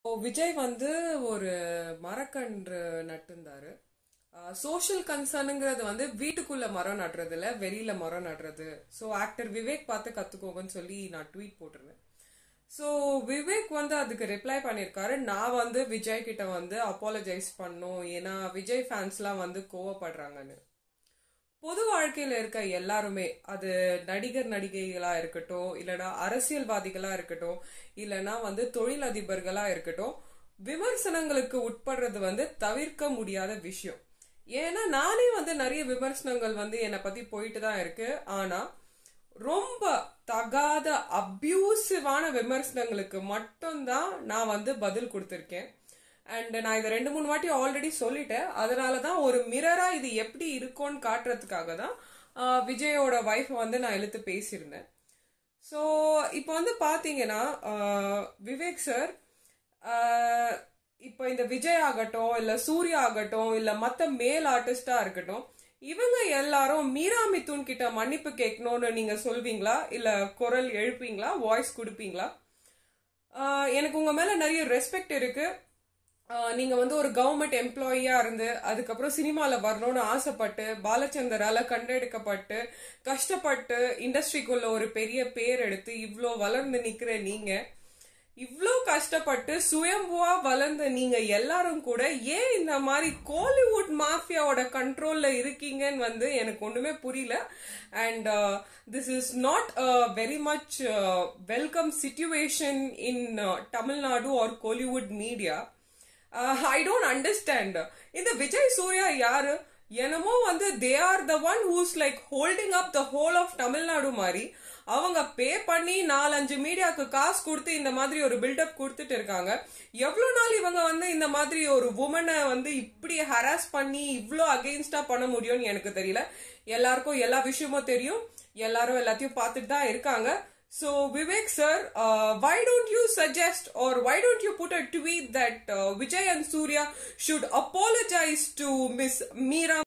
விஜய் வந்து ஒரு மரக்கன்று நட்டிருந்தாரு சோஷியல் கன்சர்னுங்கிறது வந்து வீட்டுக்குள்ள மரம் நடுறது இல்ல வெளியில மரம் நடுறது ஸோ ஆக்டர் விவேக் பார்த்து கத்துக்கோங்கன்னு சொல்லி நான் ட்வீட் போட்டிருந்தேன் ஸோ விவேக் வந்து அதுக்கு ரிப்ளை பண்ணியிருக்காரு நான் வந்து விஜய் கிட்ட வந்து அப்பாலஜைஸ் பண்ணும் ஏன்னா விஜய் ஃபேன்ஸ்லாம் வந்து கோவப்படுறாங்கன்னு பொது வாழ்க்கையில இருக்க எல்லாருமே அது நடிகர் நடிகைகளா இருக்கட்டும் இல்லனா அரசியல்வாதிகளா இருக்கட்டும் இல்லனா வந்து தொழிலதிபர்களா இருக்கட்டும் விமர்சனங்களுக்கு உட்படுறது வந்து தவிர்க்க முடியாத விஷயம் ஏன்னா நானே வந்து நிறைய விமர்சனங்கள் வந்து என்னை பத்தி போயிட்டு தான் இருக்கு ஆனா ரொம்ப தகாத அபியூசிவான விமர்சனங்களுக்கு மட்டும்தான் நான் வந்து பதில் கொடுத்துருக்கேன் அண்ட் நான் இதை ரெண்டு மூணு வாட்டி ஆல்ரெடி சொல்லிட்டேன் அதனால தான் ஒரு மிரரா இது எப்படி இருக்கும்னு காட்டுறதுக்காக தான் ஆஹ், விஜயோட ஒய்ஃப் வந்து நான் இழுத்து பேசியிருந்தேன் ஸோ இப்போ வந்து பார்த்தீங்கன்னா ஆஹ், விவேக் சார் இப்போ இந்த விஜய் ஆகட்டும் இல்லை சூர்யா ஆகட்டும் இல்லை மற்ற மேல் ஆர்டிஸ்டா இருக்கட்டும் இவங்க எல்லாரும் மீரா மிதுன் கிட்ட மன்னிப்பு கேட்கணும்னு நீங்க சொல்வீங்களா இல்ல குரல் எழுப்பீங்களா வாய்ஸ் கொடுப்பீங்களா ஆஹ் எனக்கு உங்க மேல நிறைய ரெஸ்பெக்ட் இருக்கு ஆஹ் நீங்க வந்து ஒரு கவர்மெண்ட் எம்ப்ளாயியா இருந்து அதுக்கப்புறம் சினிமால வரணும்னு ஆசைப்பட்டு பாலச்சந்தரால கண்டெடுக்கப்பட்டு கஷ்டப்பட்டு இண்டஸ்ட்ரிக்குள்ள ஒரு பெரிய பேர் எடுத்து இவ்ளோ வளர்ந்து நிக்கிற நீங்க இவ்ளோ கஷ்டப்பட்டு சுயம்புவா வளர்ந்த நீங்க எல்லாரும் கூட ஏன் இந்த மாதிரி கோலிவுட் மாஃபியாவோட கண்ட்ரோல்ல இருக்கீங்கன்னு வந்து எனக்கு ஒண்ணுமே புரியல and this is not very much welcome situation in Tamil Nadu or Kollywood media I don't understand இந்த விஜய் சூர்யா யாரு என்னமோ வந்து they are the one who's like holding up the whole of Tamil Nadu மாதிரி அவங்க பே பண்ணி நாலஞ்சு மீடியாவுக்கு காசு கொடுத்து இந்த மாதிரி ஒரு பில்டப் கொடுத்துட்டு இருக்காங்க எவ்வளவு நாள் இவங்க வந்து இந்த மாதிரி ஒரு உமனை வந்து இப்படி ஹராஸ் பண்ணி இவ்வளோ அகெயின்ஸ்டா பண்ண முடியும்னு எனக்கு தெரியல எல்லாருக்கும் எல்லா விஷயமும் தெரியும் எல்லாரும் எல்லாத்தையும் பார்த்துட்டு தான் இருக்காங்க So Vivek sir, uh, why don't you suggest or why don't you put a tweet that uh, Vijay and Surya should apologize to Miss Meera